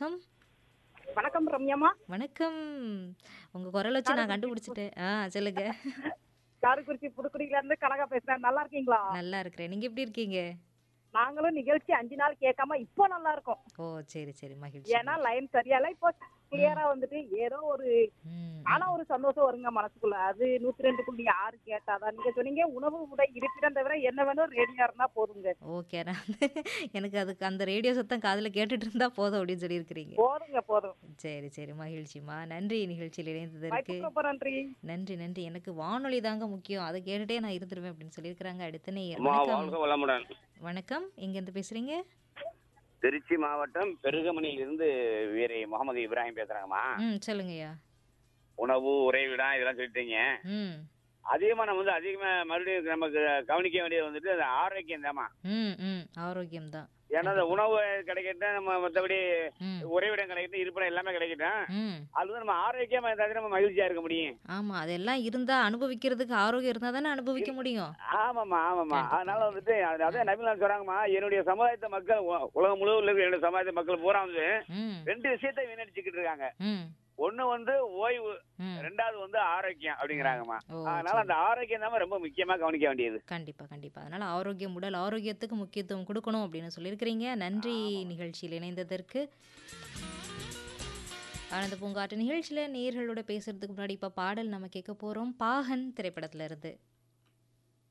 வணக்கம் வணக்கம் ரம்யாமா வணக்கம் உங்க குரல் வச்சு நான் கண்டுபிடிச்சிட்டேன் ஆ சொல்லுங்க காரைக்குறிச்சி புதுக்குடியில இருந்து கனகா பேசுறேன் நல்லா இருக்கீங்களா நல்லா இருக்கிறேன் நீங்க எப்படி இருக்கீங்க நாங்களும் நிகழ்ச்சி அஞ்சு நாள் கேட்காம இப்போ நல்லா இருக்கோம் ஓ சரி சரி மகிழ்ச்சி ஏன்னா லைன் சரியால இப்போ கிளியரா வந்துட்டு ஏதோ ஒரு ம், ஆனா ஒரு சந்தோஷம் வருங்க மனசுக்குள்ள அது நூத்தி ரெண்டு புள்ளி ஆறு கேட்டாதான் நீங்க சொன்னீங்க உணவு உடை இருப்பிடம் தவிர என்ன வேணும் ரேடியா இருந்தா போதுங்க ஓகே நான் வந்து எனக்கு அதுக்கு அந்த ரேடியோ சத்தம் காதுல கேட்டுட்டு இருந்தா போதும் அப்படின்னு சொல்லியிருக்கிறீங்க போதுங்க போதும் சரி சரி மகிழ்ச்சிமா நன்றி நிகழ்ச்சியில் இணைந்ததற்கு வாய்ப்புக்கு ரொம்ப நன்றி நன்றி நன்றி எனக்கு வானொலி தாங்க முக்கியம் அதை கேட்டுட்டே நான் இருந்துருவேன் அப்படின்னு சொல்லியிருக்கிறாங்க அடுத்த நேயர் அம்மா வணக்கம் வாழ்க வளமுடன் வணக்கம் எங்கேருந்து பேசுறீங்க திருச்சி மாவட்டம் பெருகமணியிலிருந்து வீரை முகமது இப்ராஹிம் பேசுறாங்கம்மா ம் சொல்லுங்கய்யா உணவு உறைவிடம் இதெல்லாம் சொல்லிட்டீங்க ம் அதிகமா நம்ம வந்து அதிகமா மறுபடியும் நமக்கு கவனிக்க வேண்டியது வந்துட்டு அது ஆரோக்கியம் தாம்மா ம் ம் ஆரோக்கியம் தான் ஏன்னா அந்த உணவு கிடைக்கட்டும் நம்ம மற்றபடி ம் உறைவிடம் கிடைக்கட்டும் இருப்பிடம் எல்லாமே கிடைக்கட்டும் ம் அது வந்து நம்ம ஆரோக்கியமா இருந்தாலும் நம்ம மகிழ்ச்சியா இருக்க முடியும் ஆமா அதெல்லாம் இருந்தா அனுபவிக்கிறதுக்கு ஆரோக்கியம் இருந்தா தானே அனுபவிக்க முடியும் ஆமாம்மா ஆமாம்மா அதனால வந்துட்டு அது- அதே நபிலாம் சொல்றாங்கம்மா என்னுடைய சமுதாயத்தை மக்கள் உ- உலகம் முழுவதும் இருக்கிற என்னுடைய சமுதாயத்தை மக்கள் பூரா வந்து ம் ரெண்டு விஷயத்தை வீணடிச்சுக்கிட்டு இருக்காங்க ம் ஒண்ணு வந்து ஓய்வு ம் ரெண்டாவது வந்து ஆரோக்கியம் அப்படிங்கிறாங்கம்மா ஓ அதனால சரி. அந்த ஆரோக்கியம் தான் ரொம்ப முக்கியமா கவனிக்க வேண்டியது கண்டிப்பா கண்டிப்பா அதனால ஆரோக்கியம் உடல் ஆரோக்கியத்துக்கு முக்கியத்துவம் கொடுக்கணும் அப்படின்னு சொல்லியிருக்கிறீங்க நன்றி நிகழ்ச்சியில் இணைந்ததற்கு ஆனந்த பூங்காட்டு நிகழ்ச்சியில் நேயர்களோட பேசுறதுக்கு முன்னாடி இப்போ பாடல் நம்ம கேட்க போறோம் பாகன் திரைப்படத்துல இருந்து